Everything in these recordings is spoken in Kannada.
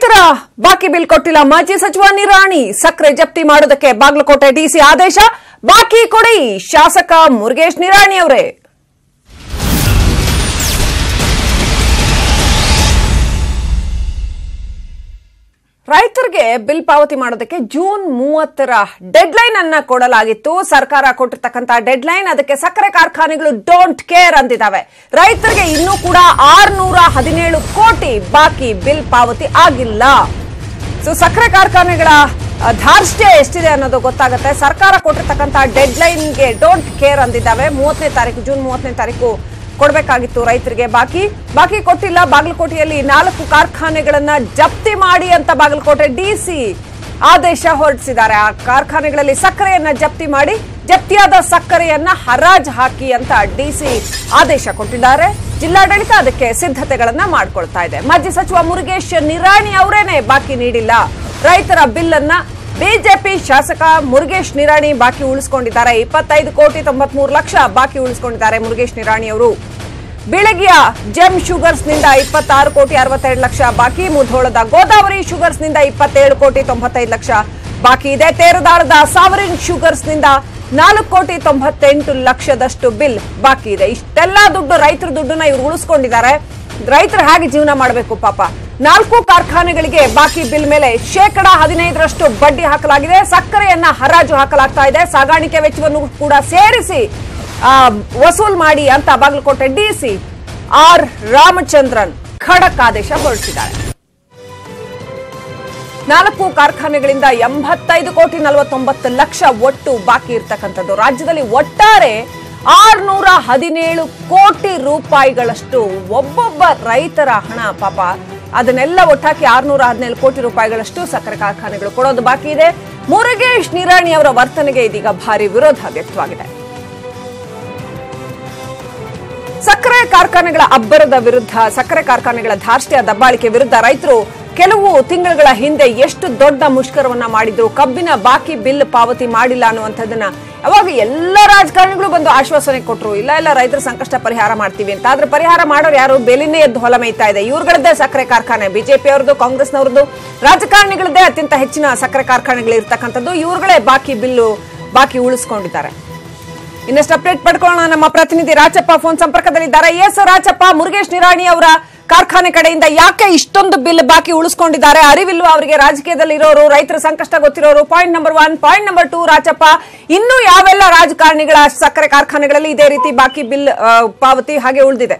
ರೈತರ ಬಾಕಿ ಬಿಲ್ ಕೊಟ್ಟಿಲ್ಲ ಮಾಜಿ ಸಚಿವ ನಿರಾಣಿ ಸಕ್ಕರೆ ಜಪ್ತಿ ಮಾಡೋದಕ್ಕೆ ಬಾಗಲಕೋಟೆ ಡಿಸಿ ಆದೇಶ ಬಾಕಿ ಕೊಡಿ ಶಾಸಕ ಮುರುಗೇಶ್ ನಿರಾಣಿ ಅವರೇ ರೈತರಿಗೆ ಬಿಲ್ ಪಾವತಿ ಮಾಡೋದಕ್ಕೆ ಜೂನ್ ಮೂವತ್ತರ ಡೆಡ್ಲೈನ್ ಅನ್ನ ಕೊಡಲಾಗಿತ್ತು ಸರ್ಕಾರ ಕೊಟ್ಟಿರ್ತಕ್ಕಂತ ಡೆಡ್ಲೈನ್ ಅದಕ್ಕೆ ಸಕ್ಕರೆ ಕಾರ್ಖಾನೆಗಳು ಡೋಂಟ್ ಕೇರ್ ಅಂತಿದ್ದಾವೆ ರೈತರಿಗೆ ಇನ್ನೂ ಕೂಡ ಆರ್ನೂರ ಹದಿನೇಳು ಕೋಟಿ ಬಾಕಿ ಬಿಲ್ ಪಾವತಿ ಆಗಿಲ್ಲ ಸೊ ಸಕ್ಕರೆ ಕಾರ್ಖಾನೆಗಳ ಆ, ಧಾರ್ಷ್ಟ್ಯ ಎಷ್ಟಿದೆ ಅನ್ನೋದು ಗೊತ್ತಾಗುತ್ತೆ ಸರ್ಕಾರ ಕೊಟ್ಟಿರ್ತಕ್ಕಂಥ ಡೆಡ್ಲೈನ್ಗೆ ಡೋಂಟ್ ಕೇರ್ ಅಂದಿದ್ದಾವೆ ಮೂವತ್ತನೇ ತಾರೀಕು ಜೂನ್ ಮೂವತ್ತನೇ ತಾರೀಕು ಕೊಡಬೇಕಾಗಿತ್ತು ರೈತರಿಗೆ ಬಾಕಿ ಬಾಕಿ ಕೊಟ್ಟಿಲ್ಲ ಬಾಗಲಕೋಟೆಯಲ್ಲಿ ನಾಲ್ಕು ಕಾರ್ಖಾನೆಗಳನ್ನ ಜಪ್ತಿ ಮಾಡಿ ಅಂತ ಬಾಗಲಕೋಟೆ ಡಿಸಿ ಆದೇಶ ಹೊರಡಿಸಿದ್ದಾರೆ ಆ ಕಾರ್ಖಾನೆಗಳಲ್ಲಿ ಸಕ್ಕರೆಯನ್ನ ಜಪ್ತಿ ಮಾಡಿ ಜಪ್ತಿಯಾದ ಸಕ್ಕರೆಯನ್ನ ಹರಾಜ್ ಹಾಕಿ ಅಂತ ಡಿಸಿ ಆದೇಶ ಕೊಟ್ಟಿದ್ದಾರೆ ಜಿಲ್ಲಾಡಳಿತ ಅದಕ್ಕೆ ಸಿದ್ಧತೆಗಳನ್ನ ಮಾಡ್ಕೊಳ್ತಾ ಇದೆ ಮಾಜಿ ಸಚಿವ ಮುರುಗೇಶ್ ನಿರಾಣಿ ಅವರೇನೆ ಬಾಕಿ ನೀಡಿಲ್ಲ ರೈತರ ಬಿಲ್ ಅನ್ನ ಬಿಜೆಪಿ ಶಾಸಕ ಮುರುಗೇಶ್ ನಿರಾಣಿ ಬಾಕಿ ಉಳಿಸಿಕೊಂಡಿದ್ದಾರೆ ಇಪ್ಪತ್ತೈದು ಕೋಟಿ ತೊಂಬತ್ಮೂರು ಲಕ್ಷ ಬಾಕಿ ಉಳಿಸಿಕೊಂಡಿದ್ದಾರೆ ಮುರುಗೇಶ್ ನಿರಾಣಿ ಅವರು ಬೀಳಗಿಯ ಜೆಮ್ ಶುಗರ್ಸ್ ನಿಂದ ಇಪ್ಪತ್ತಾರು ಕೋಟಿ ಅರವತ್ತೆರಡು ಲಕ್ಷ ಬಾಕಿ ಮುಧೋಳದ ಗೋದಾವರಿ ಶುಗರ್ಸ್ ನಿಂದ ಇಪ್ಪತ್ತೇಳು ಕೋಟಿ ತೊಂಬತ್ತೈದು ಲಕ್ಷ ಬಾಕಿ ಇದೆ ತೇರದಾಳದ ಸಾವರಿನ್ ಶುಗರ್ಸ್ ನಿಂದ ನಾಲ್ಕು ಕೋಟಿ ತೊಂಬತ್ತೆಂಟು ಲಕ್ಷದಷ್ಟು ಬಿಲ್ ಬಾಕಿ ಇದೆ ಇಷ್ಟೆಲ್ಲ ದುಡ್ಡು ರೈತರ ದುಡ್ಡನ್ನ ಇವ್ರು ಉಳಿಸ್ಕೊಂಡಿದ್ದಾರೆ ರೈತರು ಹೇಗೆ ಜೀವನ ಮಾಡಬೇಕು ಪಾಪ ನಾಲ್ಕು ಕಾರ್ಖಾನೆಗಳಿಗೆ ಬಾಕಿ ಬಿಲ್ ಮೇಲೆ ಶೇಕಡ ಹದಿನೈದರಷ್ಟು ಬಡ್ಡಿ ಹಾಕಲಾಗಿದೆ ಸಕ್ಕರೆಯನ್ನ ಹರಾಜು ಹಾಕಲಾಗ್ತಾ ಇದೆ ಸಾಗಾಣಿಕೆ ವೆಚ್ಚವನ್ನು ಕೂಡ ಸೇರಿಸಿ ಆ, ವಸೂಲ್ ಮಾಡಿ ಅಂತ ಬಾಗಲಕೋಟೆ ಡಿಸಿ ಆರ್ ರಾಮಚಂದ್ರನ್ ಖಡಕ್ ಆದೇಶ ಹೊರಡಿಸಿದ್ದಾರೆ ನಾಲ್ಕು ಕಾರ್ಖಾನೆಗಳಿಂದ ಎಂಬತ್ತೈದು ಕೋಟಿ ನಲವತ್ತೊಂಬತ್ತು ಲಕ್ಷ ಒಟ್ಟು ಬಾಕಿ ಇರ್ತಕ್ಕಂಥದ್ದು ರಾಜ್ಯದಲ್ಲಿ ಒಟ್ಟಾರೆ ಆರ್ನೂರ ಹದಿನೇಳು ಕೋಟಿ ರೂಪಾಯಿಗಳಷ್ಟು ಒಬ್ಬೊಬ್ಬ ರೈತರ ಹಣ ಪಾಪ ಅದನ್ನೆಲ್ಲ ಒಟ್ಟಾಕಿ ಆರ್ನೂರ ಹದಿನೇಳು ಕೋಟಿ ರೂಪಾಯಿಗಳಷ್ಟು ಸಕ್ಕರೆ ಕಾರ್ಖಾನೆಗಳು ಕೊಡೋದು ಬಾಕಿ ಇದೆ ಮುರುಗೇಶ್ ನಿರಾಣಿ ಅವರ ವರ್ತನೆಗೆ ಇದೀಗ ಭಾರಿ ವಿರೋಧ ವ್ಯಕ್ತವಾಗಿದೆ ಸಕ್ಕರೆ ಕಾರ್ಖಾನೆಗಳ ಅಬ್ಬರದ ವಿರುದ್ಧ ಸಕ್ಕರೆ ಕಾರ್ಖಾನೆಗಳ ಧಾರ್ಷ್ಟ್ಯ ದಬ್ಬಾಳಿಕೆ ವಿರುದ್ಧ ರೈತರು ಕೆಲವು ತಿಂಗಳುಗಳ ಹಿಂದೆ ಎಷ್ಟು ದೊಡ್ಡ ಮುಷ್ಕರವನ್ನ ಮಾಡಿದ್ರು ಕಬ್ಬಿನ ಬಾಕಿ ಬಿಲ್ ಪಾವತಿ ಮಾಡಿಲ್ಲ ಅನ್ನುವಂಥದ್ದನ್ನ ಅವಾಗ ಎಲ್ಲ ರಾಜಕಾರಣಿಗಳು ಬಂದು ಆಶ್ವಾಸನೆ ಕೊಟ್ರು ಇಲ್ಲ ಇಲ್ಲ ರೈತರ ಸಂಕಷ್ಟ ಪರಿಹಾರ ಮಾಡ್ತೀವಿ ಅಂತ ಆದ್ರೆ ಪರಿಹಾರ ಮಾಡೋರು ಯಾರು ಬೆಲಿನೇ ಎದ್ದು ಹೊಲ ಮೇಯ್ತಾ ಇದೆ ಇವ್ರುಗಳದ್ದೇ ಸಕ್ಕರೆ ಕಾರ್ಖಾನೆ ಬಿಜೆಪಿ ಅವ್ರದ್ದು ಕಾಂಗ್ರೆಸ್ನವ್ರದ್ದು ರಾಜಕಾರಣಿಗಳದ್ದೇ ಅತ್ಯಂತ ಹೆಚ್ಚಿನ ಸಕ್ಕರೆ ಕಾರ್ಖಾನೆಗಳು ಇರ್ತಕ್ಕಂಥದ್ದು ಇವ್ರುಗಳೇ ಬಾಕಿ ಬಿಲ್ಲು ಬಾಕಿ ಉಳಿಸ್ಕೊಂಡಿದ್ದಾರೆ ಇನ್ನಷ್ಟು ಅಪ್ಡೇಟ್ ಪಡ್ಕೊಳ್ಳೋಣ ನಮ್ಮ ಪ್ರತಿನಿಧಿ ರಾಚಪ್ಪ ಫೋನ್ ಸಂಪರ್ಕದಲ್ಲಿದ್ದಾರೆ ಎಸ್ ರಾಚಪ್ಪ ಮುರುಗೇಶ್ ನಿರಾಣಿ ಅವರ ಕಾರ್ಖಾನೆ ಕಡೆಯಿಂದ ಯಾಕೆ ಇಷ್ಟೊಂದು ಬಿಲ್ ಬಾಕಿ ಉಳಿಸ್ಕೊಂಡಿದ್ದಾರೆ ಅರಿವಿಲ್ವ ಅವರಿಗೆ ರಾಜಕೀಯದಲ್ಲಿ ಇರೋರು ರೈತರ ಸಂಕಷ್ಟ ಗೊತ್ತಿರೋರು point number one point number two Rachappa ಇನ್ನು ಯಾವೆಲ್ಲ ರಾಜಕಾರಣಿಗಳ ಸಕ್ಕರೆ ಕಾರ್ಖಾನೆಗಳಲ್ಲಿ ಇದೇ ರೀತಿ ಬಾಕಿ ಬಿಲ್ ಆ, ಪಾವತಿ ಹಾಗೆ ಉಳಿದಿದೆ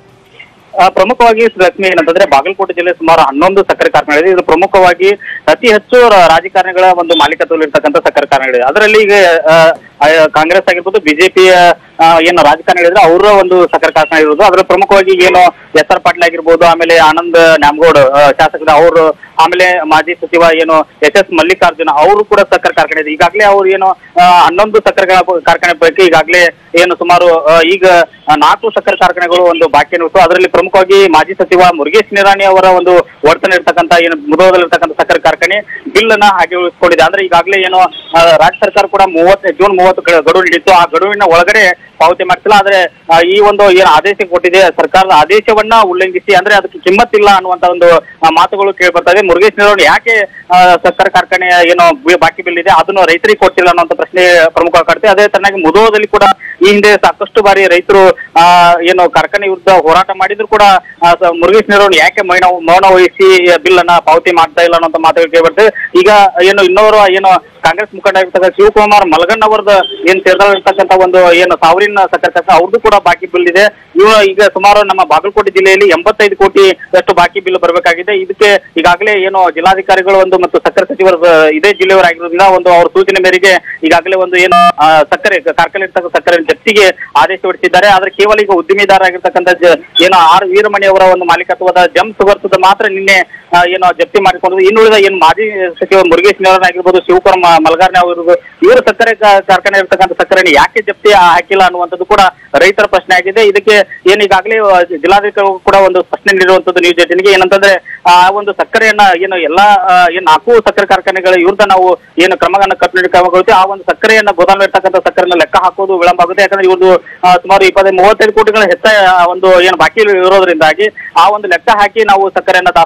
ಆ, ಪ್ರಮುಖವಾಗಿ ಲಕ್ಷ್ಮಿ ಏನಂತಂದ್ರೆ ಬಾಗಲಕೋಟೆ ಜಿಲ್ಲೆ ಸುಮಾರು ಹನ್ನೊಂದು ಸಕ್ಕರೆ ಕಾರ್ಖಾನೆಗಳಿದೆ ಇದು ಪ್ರಮುಖವಾಗಿ ಅತಿ ಹೆಚ್ಚು ರ- ರಾಜಕಾರಣಿಗಳ ಒಂದು ಮಾಲೀಕತ್ವದಲ್ಲಿ ಇರ್ತಕ್ಕಂಥ ಸಕ್ಕರೆ ಕಾರ್ಖಾನೆಗಳಿದೆ ಅದರಲ್ಲಿ ಈಗ ಆ, ಆ, ಕಾಂಗ್ರೆಸ್ ಆಗಿರ್ಬೋದು ಬಿಜೆಪಿಯ ಏನು ರಾಜಕಾರಣಿಗಳಿದ್ರೆ ಅವರ ಒಂದು ಸಕ್ಕರೆ ಕಾರ್ಖಾನೆ ಇರೋದು ಅದರಲ್ಲಿ ಪ್ರಮುಖವಾಗಿ ಏನು ಎಸ್ ಆರ್ ಪಾಟೀಲ್ ಆಗಿರ್ಬೋದು ಆಮೇಲೆ ಆನಂದ್ ನ್ಯಾಮಗೌಡ್ ಆ, ಶಾಸಕರು ಅವರು ಆಮೇಲೆ ಮಾಜಿ ಸಚಿವ ಏನು ಎಸ್ ಎಸ್ ಮಲ್ಲಿಕಾರ್ಜುನ ಅವರು ಕೂಡ ಸಕ್ಕರೆ ಕಾರ್ಖಾನೆ ಇದೆ ಈಗಾಗಲೇ ಅವ್ರು ಏನು ಆ, ಹನ್ನೊಂದು ಸಕ್ಕರೆ ಕಾ- ಕಾರ್ಖಾನೆ ಪೈಕಿ ಈಗಾಗಲೇ ಏನು ಸುಮಾರು ಆ, ಈಗ ಆ, ನಾಲ್ಕು ಸಕ್ಕರೆ ಕಾರ್ಖಾನೆಗಳು ಒಂದು ಬಾಕಿ ಇತ್ತು ಅದರಲ್ಲಿ ಪ್ರಮುಖವಾಗಿ ಮಾಜಿ ಸಚಿವ ಮುರುಗೇಶ್ ನಿರಾಣಿ ಅವರ ಒಂದು ವರ್ತನೆ ಇರ್ತಕ್ಕಂಥ ಏನು ಮುದೋದಲ್ಲಿರ್ತಕ್ಕಂಥ ಸಕ್ಕರೆ ಕಾರ್ಖಾನೆ ಬಿಲ್ ಅನ್ನ ಹಾಗೆ ಉಳಿಸ್ಕೊಂಡಿದೆ ಅಂದ್ರೆ ಈಗಾಗಲೇ ಏನು ಆ, ರಾಜ್ಯ ಸರ್ಕಾರ ಕೂಡ ಮೂವತ್ತು ಜೂನ್ ಮೂವತ್ತು ಗ- ಗಡುವು ನೀಡಿತ್ತು ಆ ಗಡುವಿನ ಒಳಗಡೆ ಪಾವತಿ ಮಾಡ್ತಿಲ್ಲ ಆದ್ರೆ ಆ, ಈ ಒಂದು ಏನು ಆದೇಶ ಕೊಟ್ಟಿದೆ ಸರ್ಕಾರದ ಆದೇಶವನ್ನ ಉಲ್ಲಂಘಿಸಿ ಅಂದ್ರೆ ಅದಕ್ಕೆ ಕಿಮ್ಮತ್ತಿಲ್ಲ ಅನ್ನುವಂತ ಒಂದು ಆ, ಮಾತುಗಳು ಕೇಳಿ ಬರ್ತಾ ಇದೆ ಮುರುಗೇಶ್ ನಿರಾಣಿ ಯಾಕೆ ಆ, ಸಕ್ಕರೆ ಕಾರ್ಖಾನೆಯ ಏನು ಬಿ- ಬಾಕಿ ಬಿಲ್ ಇದೆ ಅದನ್ನು ರೈತರಿಗೆ ಕೊಟ್ಟಿಲ್ಲ ಅನ್ನುವಂತ ಪ್ರಶ್ನೆ ಪ್ರಮುಖವಾಗಿ ಕಾಡ್ತಿದೆ ಅದೇ ತರನಾಗಿ ಮುದೋದಲ್ಲಿ ಕೂಡ ಈ ಹಿಂದೆ ಸಾಕಷ್ಟು ಬಾರಿ ರೈತರು ಆ, ಏನು ಕಾರ್ಖಾನೆ ವಿರುದ್ಧ ಹೋರಾಟ ಮಾಡಿದ್ರು ಕೂಡ ಆ, ಸ- ಮುರುಗೇಶ್ ನಿರಾಣಿ ಯಾಕೆ ಮೌನ ಮೌನ ವಹಿಸಿ ಬಿಲ್ ಅನ್ನ ಪಾವತಿ ಮಾಡ್ತಾ ಇಲ್ಲ ಅನ್ನೋಂತ ಮಾತುಗಳು ಕೇಳ್ಬರ್ತದೆ ಈಗ ಏನು ಇನ್ನೋರು ಏನು ಕಾಂಗ್ರೆಸ್ ಮುಖಂಡ ಆಗಿರ್ತಕ್ಕಂಥ ಶಿವಕುಮಾರ್ ಮಲಗಣ್ಣ ಅವರದ ಏನ್ ಸೇರ್ದಾಗಿರ್ತಕ್ಕಂಥ ಒಂದು ಏನು ಸಾವಿರಿನ ಸಕ್ಕರೆ ಕಾರ್ಖಾನೆ ಅವ್ರದ್ದು ಕೂಡ ಬಾಕಿ ಬಿಲ್ ಇದೆ ಇವ ಈಗ ಸುಮಾರು ನಮ್ಮ ಬಾಗಲಕೋಟೆ ಜಿಲ್ಲೆಯಲ್ಲಿ ಎಂಬತ್ತೈದು ಕೋಟಿ ಅಷ್ಟು ಬಾಕಿ ಬಿಲ್ ಬರಬೇಕಾಗಿದೆ ಇದಕ್ಕೆ ಈಗಾಗಲೇ ಏನು ಜಿಲ್ಲಾಧಿಕಾರಿಗಳು ಒಂದು ಮತ್ತು ಸಕ್ಕರೆ ಸಚಿವರು ಆ, ಇದೇ ಜಿಲ್ಲೆಯವರಾಗಿರೋದ್ರಿಂದ ಒಂದು ಅವ್ರ ಸೂಚನೆ ಮೇರೆಗೆ ಈಗಾಗಲೇ ಒಂದು ಏನು ಆ, ಸಕ್ಕರೆ ಕಾರ್ಖಾನೆ ಇರ್ತಕ್ಕಂಥ ಸಕ್ಕರೆ ಜಪ್ತಿಗೆ ಆದೇಶ ಹೊರಡಿಸಿದ್ದಾರೆ ಆದ್ರೆ ಕೇವಲ ಈಗ ಉದ್ದಿಮೆದಾರ ಆಗಿರ್ತಕ್ಕಂಥ ಜ- ಏನು ಆರ್ ವೀರಮಣಿ ಅವರ ಒಂದು ಮಾಲೀಕತ್ವದ ಜಮ್ ಸುಗರ್ಸದ ಮಾತ್ರ ನಿನ್ನೆ ಆ, ಏನು ಜಪ್ತಿ ಮಾಡಿಕೊಂಡು ಇನ್ನುಳಿದ ಏನು ಮಾಜಿ ಸಚಿವ ಮುರುಗೇಶ್ ನಿರಾಣಿ ಆಗಿರ್ಬೋದು ಶಿವಕುಮಾರ್ ಮ- ಮಲ್ಗಾರ್ನೆ ಅವರಿರ್ಬೋದು ಇವರು ಸಕ್ಕರೆ ಕಾ- ಕಾರ್ಖಾನೆ ಇರ್ತಕ್ಕಂಥ ಸಕ್ಕರೆನ ಯಾಕೆ ಜಪ್ತಿ ಹಾಕಿಲ್ಲ ಅನ್ನುವಂಥದ್ದು ಕೂಡ ರೈತರ ಪ್ರಶ್ನೆ ಆಗಿದೆ ಇದಕ್ಕೆ ಏನು ಈಗಾಗಲೇ ಆ, ಜಿಲ್ಲಾಧಿಕಾರಿ ಕೂಡ ಒಂದು ಪ್ರಶ್ನೆ ನೀಡುವಂಥದ್ದು ನ್ಯೂಸ್ ಏಟಿನ್ಗೆ ಏನಂತಂದ್ರೆ ಆ ಒಂದು ಸಕ್ಕರೆಯನ್ನ ಏನು ಎಲ್ಲಾ ಆ, ಏನು ನಾಲ್ಕು ಸಕ್ಕರೆ ಕಾರ್ಖಾನೆಗಳ ವಿರುದ್ಧ ನಾವು ಏನು ಕ್ರಮಗಳನ್ನ ಕಟ್ಟುನಿಟ್ಟು ಕ್ರಮಗೊಳ್ತೀವಿ ಆ ಒಂದು ಸಕ್ಕರೆಯನ್ನ ಗೋದಾಮು ಇರ್ತಕ್ಕಂಥ ಸಕ್ಕರೆನ ಲೆಕ್ಕ ಹಾಕೋದು ವಿಳಂಬ ಆಗುತ್ತೆ ಯಾಕಂದ್ರೆ ಇವ್ರದ್ದು ಆ, ಸುಮಾರು ಇಪ್ಪತ್ತೈದು ಮೂವತ್ತೈದು ಕೋಟಿಗಳ ಹೆಚ್ಚ ಆ, ಒಂದು ಏನು ಬಾಕಿ ಇರೋದ್ರಿಂದಾಗಿ ಆ ಒಂದು ಲೆಕ್ಕ ಹಾಕಿ ನಾವು ಸಕ್ಕರೆಯನ್ನ ದಾಸ್ತಾನು ಜಪ್ತಿ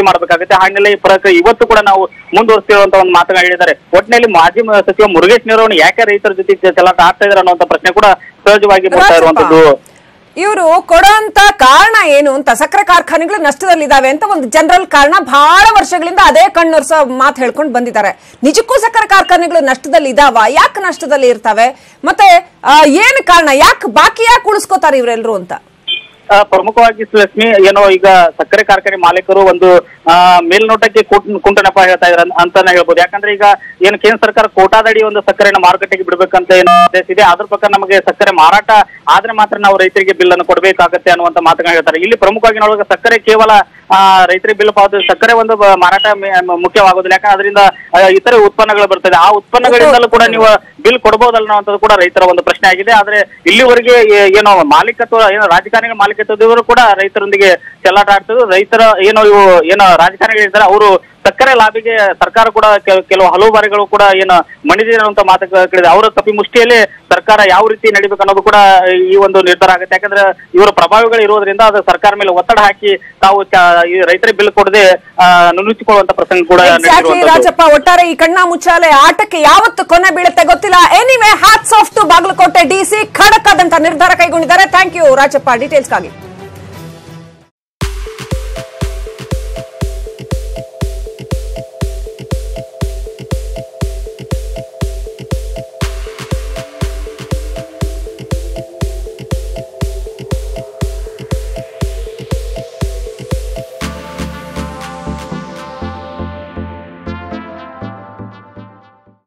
ಭರ್ತಿ ಮಾಡಬೇಕಾಗುತ್ತೆ ಆ ಹಿನ್ನೆಲೆ ಈ ಪ್ರಕ್ರಿಯೆ ಇವತ್ತು ಕೂಡ ನಾವು ಮುಂದುವರಿಸ್ತಿರುವಂತ ಒಂದು ಮಾತುಗಳು ಹೇಳಿದ್ದಾರೆ ಒಟ್ಟಿನಲ್ಲಿ ಮಾಜಿ ಮ- ಸಚಿವ ಮುರುಗೇಶ್ ನಿರವಣಿ ಯಾಕೆ ರೈತರ ಜೊತೆ ಚೆಲ್ಲಾಟ ಆಡ್ತಾ ಇದ್ದಾರೆ ಅನ್ನುವಂತ ಪ್ರಶ್ನೆ ಕೂಡ ಸಹಜವಾಗಿ ಬರ್ತಾ ಇರುವಂತದ್ದು ಇವರು ಕೊಡೋಂತ ಕಾರಣ ಏನು ಅಂತ ಸಕ್ಕರೆ ಕಾರ್ಖಾನೆಗಳು ನಷ್ಟದಲ್ಲಿದ್ದಾವೆ ಅಂತ ಒಂದು ಜನರಲ್ ಕಾರಣ ಬಹಳ ವರ್ಷಗಳಿಂದ ಅದೇ ಕಣ್ಣೊರ್ಸೋ ಮಾತು ಹೇಳ್ಕೊಂಡು ಬಂದಿದ್ದಾರೆ ನಿಜಕ್ಕೂ ಸಕ್ಕರೆ ಕಾರ್ಖಾನೆಗಳು ನಷ್ಟದಲ್ಲಿ ಇದಾವ ಯಾಕೆ ನಷ್ಟದಲ್ಲಿ ಇರ್ತವೆ ಮತ್ತೆ ಆ, ಏನು ಕಾರಣ ಯಾಕೆ ಬಾಕಿ ಯಾಕೆ ಉಳಿಸ್ಕೋತಾರೆ ಇವರೆಲ್ಲರೂ ಅಂತ ಆ, ಪ್ರಮುಖವಾಗಿ ಲಕ್ಷ್ಮಿ ಏನೋ ಈಗ ಸಕ್ಕರೆ ಕಾರ್ಖಾನೆ ಮಾಲೀಕರು ಒಂದು ಆ, ಮೇಲ್ನೋಟಕ್ಕೆ ಕುಂಟ- ಕುಂಟನಪ ಹೇಳ್ತಾ ಇದ್ರ ಅಂತಾನೆ ಹೇಳ್ಬೋದು ಯಾಕಂದ್ರೆ ಈಗ ಏನು ಕೇಂದ್ರ ಸರ್ಕಾರ ಕೋಟಾದಡಿ ಒಂದು ಸಕ್ಕರೆನ ಮಾರುಕಟ್ಟೆಗೆ ಬಿಡ್ಬೇಕಂತ ಏನು ಆದೇಶ ಇದೆ ಅದ್ರ ಪ್ರಕಾರ ನಮಗೆ ಸಕ್ಕರೆ ಮಾರಾಟ ಆದ್ರೆ ಮಾತ್ರ ನಾವು ರೈತರಿಗೆ ಬಿಲ್ ಅನ್ನು ಕೊಡಬೇಕಾಗತ್ತೆ ಅನ್ನುವಂತ ಮಾತುಗಳನ್ನ ಹೇಳ್ತಾರೆ ಇಲ್ಲಿ ಪ್ರಮುಖವಾಗಿ ನೋಡುವಾಗ ಸಕ್ಕರೆ ಕೇವಲ ಆ, ರೈತರಿಗೆ ಬಿಲ್ ಪಾವತಿ ಸಕ್ಕರೆ ಒಂದು ಬ- ಮಾರಾಟ ಮೆ- ಮ- ಮುಖ್ಯವಾಗುದಿಲ್ಲ ಯಾಕಂದ್ರೆ ಅದರಿಂದ ಆ, ಇತರೆ ಉತ್ಪನ್ನಗಳು ಬರ್ತದೆ ಆ ಉತ್ಪನ್ನಗಳಿಂದಲೂ ಕೂಡ ನೀವು ಬಿಲ್ ಕೊಡಬಹುದಲ್ಲ ಅನ್ನುವಂಥದ್ದು ಕೂಡ ರೈತರ ಒಂದು ಪ್ರಶ್ನೆ ಆಗಿದೆ ಆದ್ರೆ ಇಲ್ಲಿವರೆಗೆ ಏ- ಏನೋ ಮಾಲೀಕತ್ವ ಏನೋ ರಾಜಕಾರಣಿಗಳ ಮಾಲೀಕತ್ವದವರು ಕೂಡ ರೈತರೊಂದಿಗೆ ಚೆಲ್ಲಾಟ ಆಡ್ತಿದ್ರು ರೈತರ ಏನೋ ಇವು ಏನೋ ರಾಜಕಾರಣಿಗಳಿದ್ದಾರೆ ಅವರು ಸಕ್ಕರೆ ಲಾಭಿಗೆ ಸರ್ಕಾರ ಕೂಡ ಕೆಲ- ಕೆಲವು ಹಲವು ಬಾರಿಗಳು ಕೂಡ ಏನು ಮಣಿದಿರುವಂತ ಮಾತು ಕೇಳಿದೆ ಅವರ ತಪ್ಪಿ ಮುಷ್ಟಿಯಲ್ಲಿ ಸರ್ಕಾರ ಯಾವ ರೀತಿ ನಡಿಬೇಕು ಅನ್ನೋದು ಕೂಡ ಈ ಒಂದು ನಿರ್ಧಾರ ಆಗುತ್ತೆ ಯಾಕಂದ್ರೆ ಇವರ ಪ್ರಭಾವಿಗಳು ಇರೋದ್ರಿಂದ ಅದು ಸರ್ಕಾರ ಮೇಲೆ ಒತ್ತಡ ಹಾಕಿ ತಾವು ಚ- ಈ ರೈತರಿಗೆ ಬಿಲ್ ಕೊಡದೆ ನುಣುಚಿಕೊಳ್ಳುವಂತ ಪ್ರಸಂಗ ಕೂಡ ಎಕ್ಸಾಕ್ಟ್ಲಿ ನಡೆದಿರುವಂತದ್ದು. ರಾಜಪ್ಪ ಒಟ್ಟಾರೆ ಈ ಕಣ್ಣ ಮುಚ್ಚಾಲೆ ಆಟಕ್ಕೆ ಯಾವತ್ತು ಕೊನೆ ಬೀಳುತ್ತೆ ಗೊತ್ತಿಲ್ಲ anyway hats off to Bagalkot DC ಖಡಕ್ ಆದಂತ ನಿರ್ಧಾರ ಕೈಗೊಂಡಿದ್ದಾರೆ ಥ್ಯಾಂಕ್ ಯು ರಾಜಪ್ಪ ಡೀಟೇಲ್ಸ್ಗಾಗಿ